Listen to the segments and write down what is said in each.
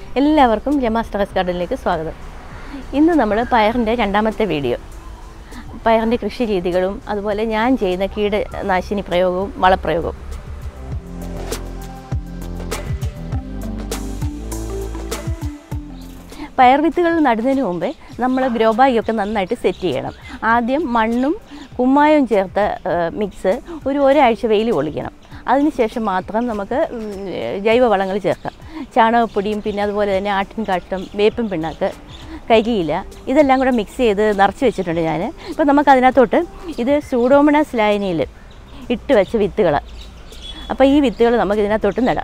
എല്ലാവർക്കും രമാസ് ടെറസ് ഗാർഡനിലേക്ക് സ്വാഗതം ഇന്ന് നമ്മൾ പയറിൻ്റെ രണ്ടാമത്തെ വീഡിയോ പയറിൻ്റെ കൃഷി രീതികളും അതുപോലെ ഞാൻ ചെയ്യുന്ന കീടനാശിനി പ്രയോഗവും വളപ്രയോഗവും പയർ വിത്തുകൾ നടുന്നതിന് മുമ്പേ നമ്മൾ ഗ്രോ ബാഗൊക്കെ നന്നായിട്ട് സെറ്റ് ചെയ്യണം ആദ്യം മണ്ണും കുമ്മായവും ചേർത്ത മിക്സ് ഒരു ഒരാഴ്ച വെയിൽ കൊള്ളിക്കണം അതിനുശേഷം മാത്രം നമുക്ക് ഉം, ജൈവവളങ്ങൾ ചേർക്കാം ചാണകപ്പൊടിയും പിന്നെ അതുപോലെ തന്നെ ആട്ടിൻ കാഷ്ടം വേപ്പും പിണ്ണാക്ക് കരിയില ഇതെല്ലാം കൂടെ മിക്സ് ചെയ്ത് നിറച്ച് വെച്ചിട്ടുണ്ട് ഞാൻ ഇപ്പോൾ നമുക്ക് അതിനകത്തോട്ട് ഇത് സൂഡോമണസ് ലായനിയിൽ ഇട്ട് വെച്ച വിത്തുകൾ അപ്പോൾ ഈ വിത്തുകൾ നമുക്ക് ഇതിനകത്തോട്ട് നടാം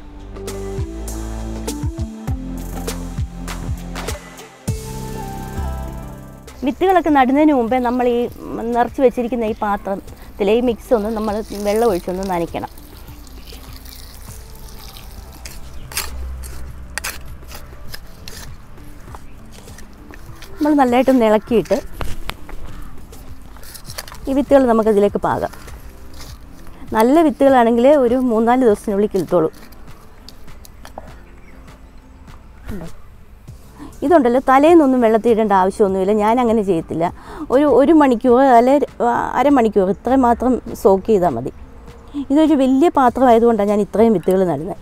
വിത്തുകളൊക്കെ നടുന്നതിന് മുമ്പേ നമ്മൾ ഈ നിറച്ച് വെച്ചിരിക്കുന്ന ഈ പാത്രത്തിലെ ഈ മിക്സ് ഒന്ന് നമ്മൾ വെള്ളം ഒഴിച്ചൊന്ന് നനയ്ക്കണം നമ്മൾ നല്ലതായിട്ട് ഇളക്കിയിട്ട് ഈ വിത്തുകൾ നമുക്കതിലേക്ക് പാകാം നല്ല വിത്തുകളാണെങ്കിൽ ഒരു മൂന്നാല് ദിവസത്തിനുള്ളിൽ കിളുത്തോളും ഉണ്ടോ? ഇതുണ്ടല്ലോ തലേന്നൊന്നും വെള്ളത്തിൽ ഇടേണ്ട ആവശ്യമൊന്നുമില്ല ഞാൻ അങ്ങനെ ചെയ്യത്തില്ല ഒരു ഒരു മണിക്കൂർ അല്ലെ അരമണിക്കൂർ ഇത്രയും മാത്രം സോക്ക് ചെയ്താൽ മതി ഇതൊരു വലിയ പാത്രമായതുകൊണ്ടാണ് ഞാൻ ഇത്രയും വിത്തുകൾ നടുന്നത്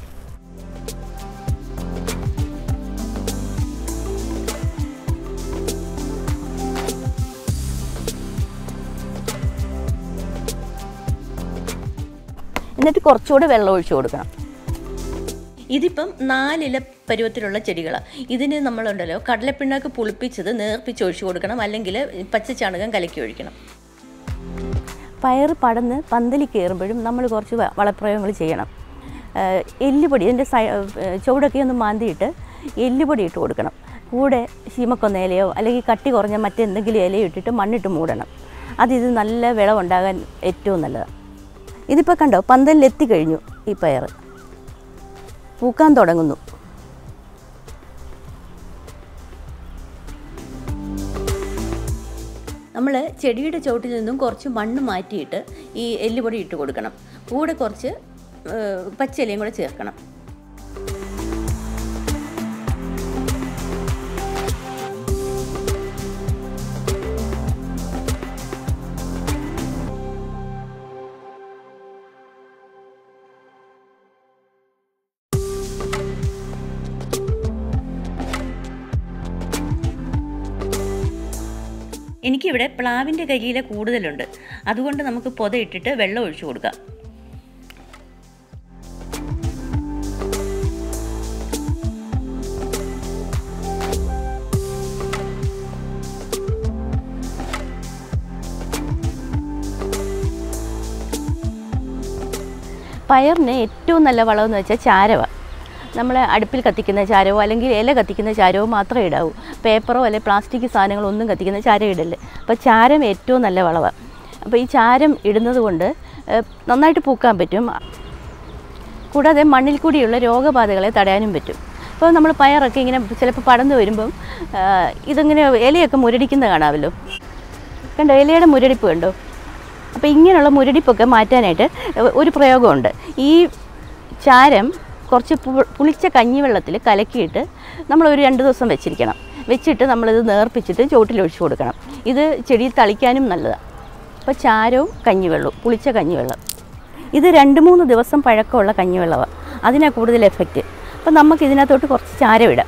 എന്നിട്ട് കുറച്ചുകൂടെ വെള്ളം ഒഴിച്ചു കൊടുക്കണം ഇതിപ്പം നാലില പരുവത്തിലുള്ള ചെടികളാണ് ഇതിന് നമ്മളുണ്ടല്ലോ കടലപ്പിണ്ണാക്ക് പുളിപ്പിച്ചത് നേർപ്പിച്ച് ഒഴിച്ചു കൊടുക്കണം അല്ലെങ്കിൽ പച്ചച്ചാണകം കലക്കി ഒഴിക്കണം പയർ പടന്ന് പന്തലി കയറുമ്പോഴും നമ്മൾ കുറച്ച് വ- വളപ്രയോഗങ്ങൾ ചെയ്യണം ഏഹ് എല്ലുപൊടി ഇതിൻ്റെ സൈ ഏഹ് ചുവടൊക്കെ ഒന്ന് മാന്തിയിട്ട് എല്ലുപൊടി ഇട്ട് കൊടുക്കണം കൂടെ ശീമക്കൊന്ന ഇലയോ അല്ലെങ്കിൽ കട്ടി കുറഞ്ഞ മറ്റെന്തെങ്കിലും ഇലയോ ഇട്ടിട്ട് മണ്ണിട്ട് മൂടണം അതിത് നല്ല വിളവുണ്ടാകാൻ ഏറ്റവും നല്ലതാണ് ഇതിപ്പോൾ കണ്ടോ പന്തലിൽ എത്തിക്കഴിഞ്ഞു ഈ പയർ പൂക്കാൻ തുടങ്ങുന്നു നമ്മൾ ചെടിയുടെ ചുവട്ടിൽ നിന്നും കുറച്ച് മണ്ണ് മാറ്റിയിട്ട് ഈ എല്ലുപൊടി ഇട്ട് കൊടുക്കണം കൂടെ കുറച്ച് ഏഹ്, പച്ചിലയും കൂടെ ചേർക്കണം എനിക്കിവിടെ പ്ലാവിൻ്റെ കരിയില കൂടുതലുണ്ട് അതുകൊണ്ട് നമുക്ക് പൊതയിട്ടിട്ട് വെള്ളം ഒഴിച്ചു കൊടുക്കാം പയറിന് ഏറ്റവും നല്ല വളമെന്ന് വെച്ചാൽ ചാരമാണ് നമ്മൾ അടുപ്പിൽ കത്തിക്കുന്ന ചാരമോ അല്ലെങ്കിൽ ഇല കത്തിക്കുന്ന ചാരമോ മാത്രമേ ഇടാവൂ പേപ്പറോ അല്ലെങ്കിൽ പ്ലാസ്റ്റിക് സാധനങ്ങളോ ഒന്നും കത്തിക്കുന്ന ചാരം ഇടല്ലേ അപ്പോൾ ചാരം ഏറ്റവും നല്ല വളമാണ് അപ്പോൾ ഈ ചാരം ഇടുന്നത് കൊണ്ട് ഏഹ്, നന്നായിട്ട് പൂക്കാൻ പറ്റും കൂടാതെ മണ്ണിൽ കൂടിയുള്ള രോഗബാധകളെ തടയാനും പറ്റും അപ്പോൾ നമ്മൾ പയറൊക്കെ ഇങ്ങനെ ചിലപ്പോൾ പടർന്നു വരുമ്പം ആ, ഇതിങ്ങനെ ഇലയൊക്കെ മുരടിക്കുന്ന കാണാമല്ലോ കണ്ടോ ഇലയുടെ മുരടിപ്പ് കണ്ടോ അപ്പോൾ ഇങ്ങനെയുള്ള മുരടിപ്പൊക്കെ മാറ്റാനായിട്ട് ഒരു പ്രയോഗമുണ്ട് ഈ ചാരം കുറച്ച് പു- പുളിച്ച കഞ്ഞിവെള്ളത്തിൽ കലക്കിയിട്ട് നമ്മൾ ഒരു രണ്ട് ദിവസം വെച്ചിരിക്കണം വെച്ചിട്ട് നമ്മളിത് നേർപ്പിച്ചിട്ട് ചോട്ടിൽ ഒഴിച്ചു കൊടുക്കണം ഇത് ചെടിയിൽ തളിക്കാനും നല്ലതാണ് അപ്പോൾ ചാരവും കഞ്ഞിവെള്ളവും പുളിച്ച കഞ്ഞിവെള്ളം ഇത് രണ്ട് മൂന്ന് ദിവസം പഴക്കമുള്ള കഞ്ഞിവെള്ളമാണ് അതിനാണ് കൂടുതൽ എഫക്റ്റ് അപ്പോൾ നമുക്ക് ഇതിനകത്തോട്ട് കുറച്ച് ചാരം ഇടാം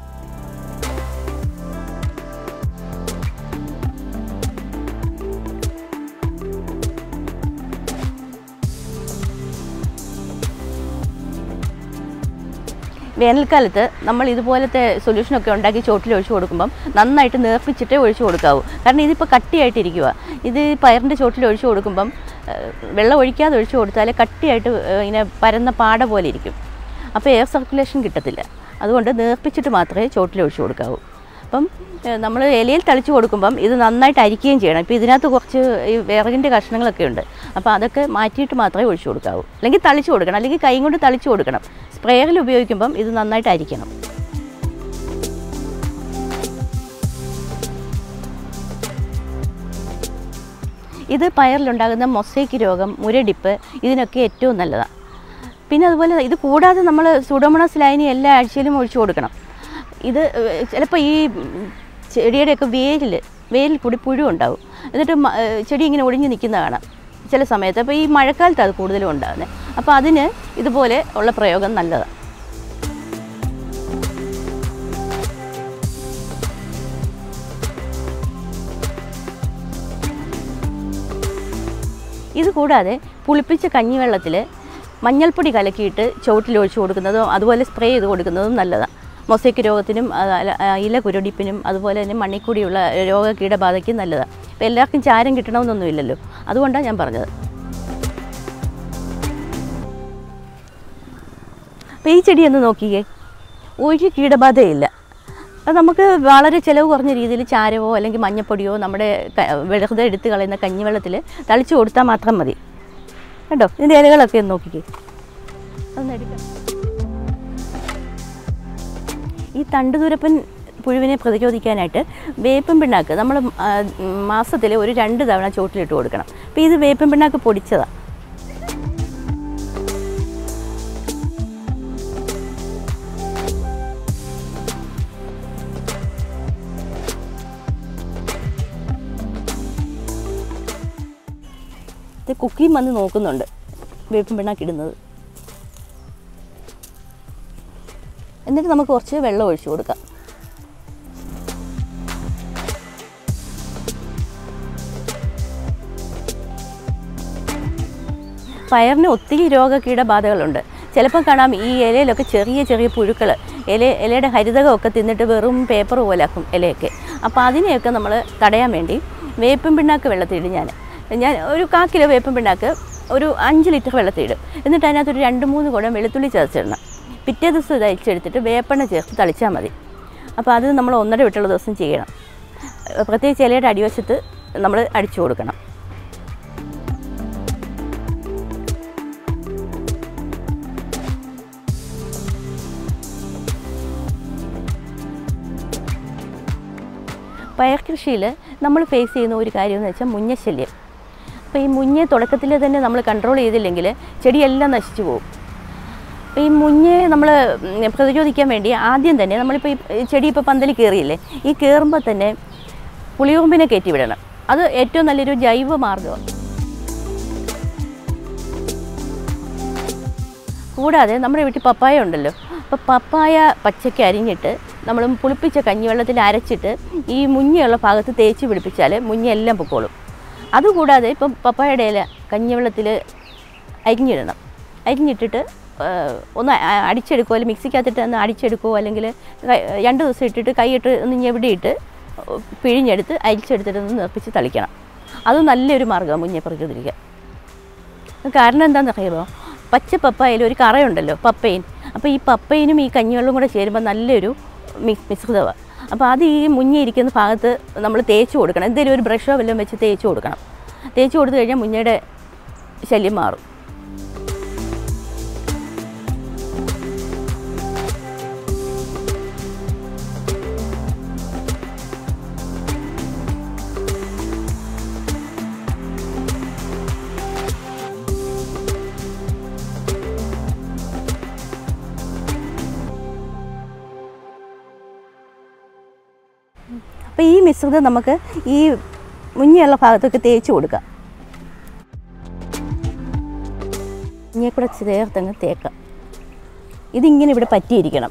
വേനൽക്കാലത്ത് നമ്മൾ ഇതുപോലത്തെ സൊല്യൂഷനൊക്കെ ഉണ്ടാക്കി ചോട്ടിൽ ഒഴിച്ചു കൊടുക്കുമ്പം നന്നായിട്ട് നേർപ്പിച്ചിട്ടേ ഒഴിച്ചു കൊടുക്കാവൂ കാരണം ഇതിപ്പോൾ കട്ടിയായിട്ടിരിക്കുക ഇത് പയറിൻ്റെ ചോട്ടിൽ ഒഴിച്ചു കൊടുക്കുമ്പം ഏഹ്, വെള്ളം ഒഴിക്കാതെ ഒഴിച്ചു കൊടുത്താൽ കട്ടിയായിട്ട് ഏഹ്, ഇങ്ങനെ പരന്ന പാട പോലെ ഇരിക്കും അപ്പോൾ എയർ സർക്കുലേഷൻ കിട്ടത്തില്ല അതുകൊണ്ട് നേർപ്പിച്ചിട്ട് മാത്രമേ ചോട്ടിൽ ഒഴിച്ചു കൊടുക്കാവൂ അപ്പം നമ്മൾ ഇലയിൽ തളിച്ചു കൊടുക്കുമ്പം ഇത് നന്നായിട്ട് അരിക്കുകയും ചെയ്യണം ഇപ്പോൾ ഇതിനകത്ത് കുറച്ച് ഈ വിറകിൻ്റെ കഷ്ണങ്ങളൊക്കെ ഉണ്ട് അപ്പോൾ അതൊക്കെ മാറ്റിയിട്ട് മാത്രമേ ഒഴിച്ചു കൊടുക്കാവൂ അല്ലെങ്കിൽ തളിച്ചു കൊടുക്കണം അല്ലെങ്കിൽ കൈ കൊണ്ട് തളിച്ചു കൊടുക്കണം സ്പ്രേയറിൽ ഉപയോഗിക്കുമ്പം ഇത് നന്നായിട്ട് അരിക്കണം ഇത് പയറിലുണ്ടാകുന്ന മൊസൈക്ക് രോഗം മുരടിപ്പ് ഇതിനൊക്കെ ഏറ്റവും നല്ലതാണ് പിന്നെ അതുപോലെ ഇത് കൂടാതെ നമ്മൾ സുഡോമണസ് ലൈനി എല്ലാ ആഴ്ചയിലും ഒഴിച്ചു കൊടുക്കണം ഇത് ചിലപ്പോൾ ഈ ഉം, ചെടിയുടെയൊക്കെ വേരിൽ വേരിൽ കൂടി പുഴു ഉണ്ടാവും എന്നിട്ട് മ- ഏഹ് ചെടി ഇങ്ങനെ ഒടിഞ്ഞ് നിൽക്കുന്ന കാണാം ചില സമയത്ത് അപ്പോൾ ഈ മഴക്കാലത്ത് അത് കൂടുതലും ഉണ്ടാകുന്നത് അപ്പോൾ അതിന് ഇതുപോലെ ഉള്ള പ്രയോഗം നല്ലതാണ് ഇത് കൂടാതെ പുളിപ്പിച്ച കഞ്ഞിവെള്ളത്തിൽ മഞ്ഞൾപ്പൊടി കലക്കിയിട്ട് ചുവട്ടിൽ ഒഴിച്ചു കൊടുക്കുന്നതും അതുപോലെ സ്പ്രേ ചെയ്ത് കൊടുക്കുന്നതും നല്ലതാണ് മൊസൈക്ക് രോഗത്തിനും ആ, അല- ആ, ഇല കുരുടിപ്പിനും അതുപോലെ തന്നെ മണ്ണിക്കൂടിയുള്ള രോഗ കീടബാധയ്ക്കും നല്ലതാണ് ഇപ്പോൾ എല്ലാവർക്കും ചാരം കിട്ടണമെന്നൊന്നുമില്ലല്ലോ അതുകൊണ്ടാണ് ഞാൻ പറഞ്ഞത് അപ്പോൾ ഈ ചെടി ഒന്ന് നോക്കിയേ ഒരു കീടബാധയില്ല അത് നമുക്ക് വളരെ ചിലവ് കുറഞ്ഞ രീതിയിൽ ചാരവോ അല്ലെങ്കിൽ മഞ്ഞപ്പൊടിയോ നമ്മുടെ ക- വെറുതെ എടുത്ത് കളയുന്ന കഞ്ഞിവെള്ളത്തിൽ തളിച്ചു കൊടുത്താൽ മാത്രം മതി കേട്ടോ ഇതിൻ്റെ ഇലകളൊക്കെ ഒന്ന് നോക്കിക്കേ അതൊന്ന് എടുക്കാം ഈ തണ്ടുതുരപ്പൻ പുഴുവിനെ പ്രതിരോധിക്കാനായിട്ട് വേപ്പൻ പിണ്ണാക്ക് നമ്മൾ മാസത്തിൽ ഒരു രണ്ട് തവണ ചോട്ടിലിട്ട് കൊടുക്കണം അപ്പോൾ ഇത് വേപ്പൻ പിണ്ണാക്ക് പൊടിച്ചതാണ് ഇത് കുക്കിയും വന്ന് നോക്കുന്നുണ്ട് വേപ്പൻ പിണ്ണാക്ക് ഇടുന്നത് എന്നിട്ട് നമുക്ക് കുറച്ച് വെള്ളം ഒഴിച്ചു കൊടുക്കാം പയറിന് ഒത്തിരി രോഗകീടബാധകളുണ്ട് ചിലപ്പോൾ കാണാം ഈ ഇലയിലൊക്കെ ചെറിയ ചെറിയ പുഴുക്കൾ ഇല ഇലയുടെ ഹരിതകമൊക്കെ തിന്നിട്ട് വെറും പേപ്പർ പോലാക്കും ഇലയൊക്കെ അപ്പോൾ അതിനെയൊക്കെ നമ്മൾ തടയാൻ വേണ്ടി വേപ്പൻ പിണ്ണാക്ക് വെള്ളത്തിയിടും ഞാൻ ഞാൻ ഒരു കാ കിലോ വേപ്പൻ പിണ്ണാക്ക് ഒരു അഞ്ച് ലിറ്റർ വെള്ളത്തിയിടും എന്നിട്ട് അതിനകത്ത് ഒരു രണ്ട് മൂന്ന് കുടം വെളുത്തുള്ളി ചേർത്തിടണം പിറ്റേ ദിവസം ഇത് അരിച്ചെടുത്തിട്ട് വേപ്പെണ്ണ ചേർത്ത് തളിച്ചാൽ മതി അപ്പോൾ അത് നമ്മൾ ഒന്നര വിട്ടുള്ള ദിവസം ചെയ്യണം പ്രത്യേകിച്ച് ഇലയുടെ അടിവശത്ത് നമ്മൾ അടിച്ചു കൊടുക്കണം പയർ കൃഷിയിൽ നമ്മൾ ഫേസ് ചെയ്യുന്ന ഒരു കാര്യം എന്ന് വെച്ചാൽ മുഞ്ഞശല്യം അപ്പോൾ ഈ മുഞ്ഞെ തുടക്കത്തിൽ തന്നെ നമ്മൾ കൺട്രോൾ ചെയ്തില്ലെങ്കിൽ ചെടിയെല്ലാം നശിച്ചു പോകും അപ്പോൾ ഈ മുഞ്ഞെ നമ്മൾ പ്രതിരോധിക്കാൻ വേണ്ടി ആദ്യം തന്നെ നമ്മളിപ്പോൾ ഈ ചെടി ഇപ്പോൾ പന്തൽ കയറിയില്ലേ ഈ കയറുമ്പോൾ തന്നെ പുളിയുറുമ്പിനെ കയറ്റി വിടണം അത് ഏറ്റവും നല്ലൊരു ജൈവ മാർഗ്ഗമാണ് കൂടാതെ നമ്മുടെ വീട്ടിൽ പപ്പായ ഉണ്ടല്ലോ അപ്പോൾ പപ്പായ പച്ചയ്ക്ക് അരിഞ്ഞിട്ട് നമ്മൾ പുളിപ്പിച്ച കഞ്ഞിവെള്ളത്തിൽ അരച്ചിട്ട് ഈ മുഞ്ഞയുള്ള ഭാഗത്ത് തേച്ച് പിടിപ്പിച്ചാൽ മുഞ്ഞ എല്ലാം പൊക്കോളും അതുകൂടാതെ ഇപ്പം പപ്പായയുടെ ഇല കഞ്ഞിവെള്ളത്തിൽ അരിഞ്ഞിടണം അരിഞ്ഞിട്ടിട്ട് ആ, ഒന്ന് അ- അടിച്ചെടുക്കുമോ അല്ലെങ്കിൽ മിക്സിക്കകത്തിട്ട് ഒന്ന് അടിച്ചെടുക്കുമോ അല്ലെങ്കിൽ ക- രണ്ട് ദിവസം ഇട്ടിട്ട് കൈയിട്ട് ഒന്ന് ഞെവിടിയിട്ട് പിഴിഞ്ഞെടുത്ത് അരിച്ചെടുത്തിട്ട് ഒന്ന് നിർപ്പിച്ച് തളിക്കണം അത് നല്ലൊരു മാർഗ്ഗമാണ് മുഞ്ഞെ പ്രതിരോധിക്കാൻ കാരണം എന്താണെന്ന് അറിയുമോ പച്ച പപ്പായയിൽ ഒരു കറയുണ്ടല്ലോ പപ്പയിൻ അപ്പോൾ ഈ പപ്പയിനും ഈ കഞ്ഞിവെള്ളം കൂടെ ചേരുമ്പോൾ നല്ലൊരു മിക്സ് മിശ്രിതമാണ് അപ്പോൾ അത് ഈ മുങ്ങിയിരിക്കുന്ന ഭാഗത്ത് നമ്മൾ തേച്ച് കൊടുക്കണം എന്തെങ്കിലും ഒരു ബ്രഷോ വല്ലതും വെച്ച് തേച്ച് കൊടുക്കണം തേച്ച് കൊടുത്തു കഴിഞ്ഞാൽ മുഞ്ഞയുടെ ശല്യം മാറും അപ്പോൾ ഈ മിശ്രിതം നമുക്ക് ഈ മുങ്ങിയുള്ള ഭാഗത്തൊക്കെ തേച്ച് കൊടുക്കാം ഇങ്ങനെ കൂടെ ചേർത്തങ്ങ് തേക്കാം ഇതിങ്ങനെ ഇവിടെ പറ്റിയിരിക്കണം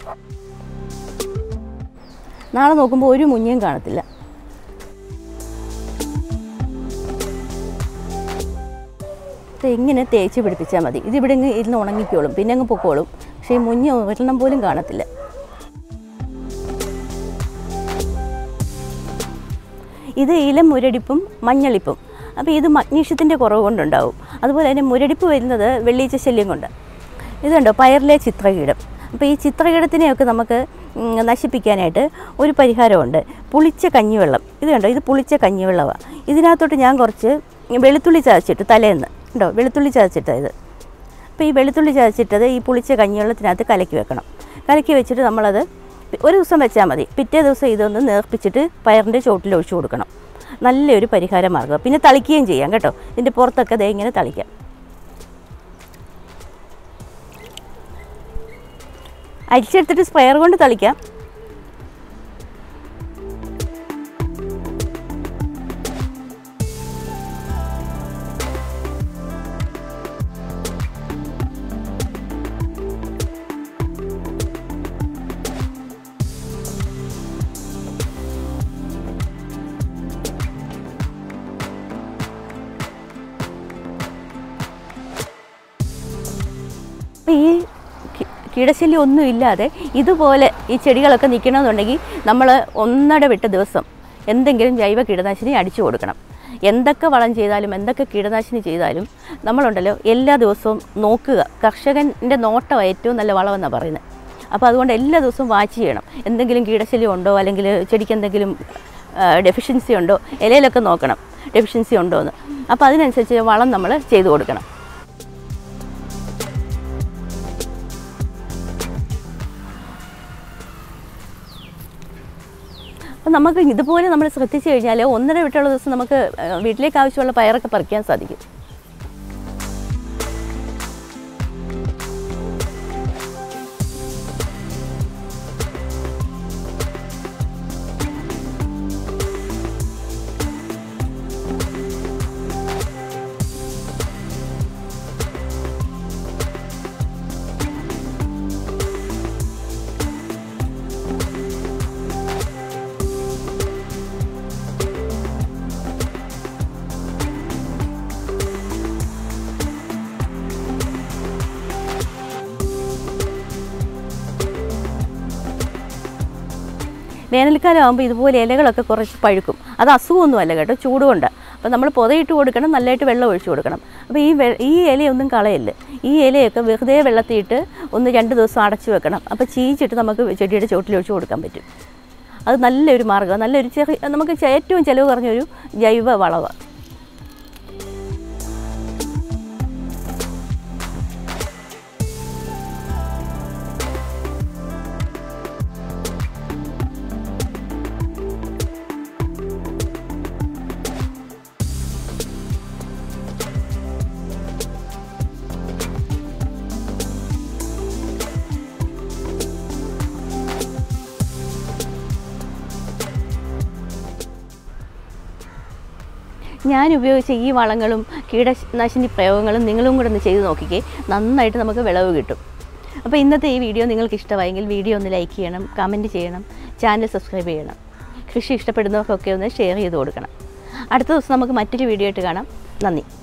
നാളെ നോക്കുമ്പോൾ ഒരു മുഞ്ഞയും കാണത്തില്ല ഇത് ഇങ്ങനെ തേച്ച് പിടിപ്പിച്ചാൽ മതി ഇതിവിടെ ഇങ്ങ് ഇരുന്ന് ഉണങ്ങിക്കോളും പിന്നെ അങ്ങ് പൊക്കോളും പക്ഷേ ഈ മുഞ്ഞ ഒരെണ്ണം പോലും കാണത്തില്ല ഇത് ഇലം മുരടിപ്പും മഞ്ഞളിപ്പും അപ്പോൾ ഇത് മഗ്നീഷ്യത്തിൻ്റെ കുറവ് കൊണ്ടുണ്ടാവും അതുപോലെ തന്നെ മുരടിപ്പ് വരുന്നത് വെള്ളീച്ച ശല്യം കൊണ്ട് ഇത് കണ്ടോ പയറിലെ ചിത്രകീടം അപ്പോൾ ഈ ചിത്രകീടത്തിനെയൊക്കെ നമുക്ക് ഉം, നശിപ്പിക്കാനായിട്ട് ഒരു പരിഹാരമുണ്ട് പുളിച്ച കഞ്ഞിവെള്ളം ഇത് കണ്ടോ ഇത് പുളിച്ച കഞ്ഞിവെള്ളമാണ് ഇതിനകത്തോട്ട് ഞാൻ കുറച്ച് വെളുത്തുള്ളി ചതച്ചിട്ട് തലേന്ന് ഉണ്ടോ വെളുത്തുള്ളി ചതച്ചിട്ട് ഇത് അപ്പോൾ ഈ വെളുത്തുള്ളി ചതച്ചിട്ടത് ഈ പുളിച്ച കഞ്ഞിവെള്ളത്തിനകത്ത് കലക്കി വെക്കണം കലക്കി വെച്ചിട്ട് നമ്മളത് ഒരു ദിവസം വെച്ചാൽ മതി പിറ്റേ ദിവസം ഇതൊന്ന് നേർപ്പിച്ചിട്ട് പയറിൻ്റെ ചോട്ടിൽ ഒഴിച്ചു കൊടുക്കണം നല്ലൊരു പരിഹാര മാർഗ്ഗം പിന്നെ തളിക്കുകയും ചെയ്യാം കേട്ടോ ഇതിൻ്റെ പുറത്തൊക്കെ ദേ ഇങ്ങനെ തളിക്കാം അരിച്ചെടുത്തിട്ട് സ്പ്രെയർ കൊണ്ട് തളിക്കാം കീടശല്യം ഒന്നും ഇല്ലാതെ ഇതുപോലെ ഈ ചെടികളൊക്കെ നിൽക്കണമെന്നുണ്ടെങ്കിൽ നമ്മൾ ഒന്നര വിട്ട ദിവസം എന്തെങ്കിലും ജൈവ കീടനാശിനി അടിച്ചു കൊടുക്കണം എന്തൊക്കെ വളം ചെയ്താലും എന്തൊക്കെ കീടനാശിനി ചെയ്താലും നമ്മളുണ്ടല്ലോ എല്ലാ ദിവസവും നോക്കുക കർഷകൻ്റെ നോട്ടം ഏറ്റവും നല്ല വളമെന്നാണ് പറയുന്നത് അപ്പോൾ അതുകൊണ്ട് എല്ലാ ദിവസവും വാച്ച് ചെയ്യണം എന്തെങ്കിലും കീടശല്യം ഉണ്ടോ അല്ലെങ്കിൽ ചെടിക്ക് എന്തെങ്കിലും ഡെഫിഷ്യൻസി ഉണ്ടോ ഇലയിലൊക്കെ നോക്കണം ഡെഫിഷ്യൻസി ഉണ്ടോ എന്ന് അപ്പോൾ അതിനനുസരിച്ച് വളം നമ്മൾ ചെയ്തു കൊടുക്കണം അപ്പോൾ നമുക്ക് ഇതുപോലെ നമ്മൾ ശ്രദ്ധിച്ചു കഴിഞ്ഞാൽ ഒന്നര വിട്ടുള്ള ദിവസം നമുക്ക് ആ, വീട്ടിലേക്ക് ആവശ്യമുള്ള പയറൊക്കെ പറിക്കാൻ സാധിക്കും വേനൽക്കാലം ആകുമ്പോൾ ഇതുപോലെ ഇലകളൊക്കെ കുറച്ച് പഴുക്കും അത് അസുഖമൊന്നുമല്ല കേട്ടോ ചൂട് കൊണ്ട് അപ്പോൾ നമ്മൾ പുതയിട്ട് കൊടുക്കണം നല്ലതായിട്ട് വെള്ളം ഒഴിച്ചു കൊടുക്കണം അപ്പോൾ ഈ വെ ഈ ഇലയൊന്നും കളയല്ല ഈ ഇലയൊക്കെ വെറുതെ വെള്ളത്തിയിട്ട് ഒന്ന് രണ്ട് ദിവസം അടച്ചു വെക്കണം അപ്പോൾ ചീച്ചിട്ട് നമുക്ക് ചെടിയുടെ ചുവട്ടിൽ ഒഴിച്ചു കൊടുക്കാൻ പറ്റും അത് നല്ലൊരു മാർഗ്ഗമാണ് നല്ലൊരു ചെറിയ നമുക്ക് ചെ- ഏറ്റവും ചിലവ് കുറഞ്ഞൊരു ജൈവ വളമാണ് ഞാൻ ഉപയോഗിച്ച ഈ വളങ്ങളും കീടനാശിനി പ്രയോഗങ്ങളും നിങ്ങളും കൂടെ ഒന്ന് ചെയ്ത് നോക്കിക്കേ നന്നായിട്ട് നമുക്ക് വിളവ് കിട്ടും അപ്പോൾ ഇന്നത്തെ ഈ വീഡിയോ നിങ്ങൾക്ക് ഇഷ്ടമായെങ്കിൽ വീഡിയോ ഒന്ന് ലൈക്ക് ചെയ്യണം കമൻറ്റ് ചെയ്യണം ചാനൽ സബ്സ്ക്രൈബ് ചെയ്യണം കൃഷി ഇഷ്ടപ്പെടുന്നവർക്കൊക്കെ ഒന്ന് ഷെയർ ചെയ്ത് കൊടുക്കണം അടുത്ത ദിവസം നമുക്ക് മറ്റൊരു വീഡിയോ ആയിട്ട് കാണാം നന്ദി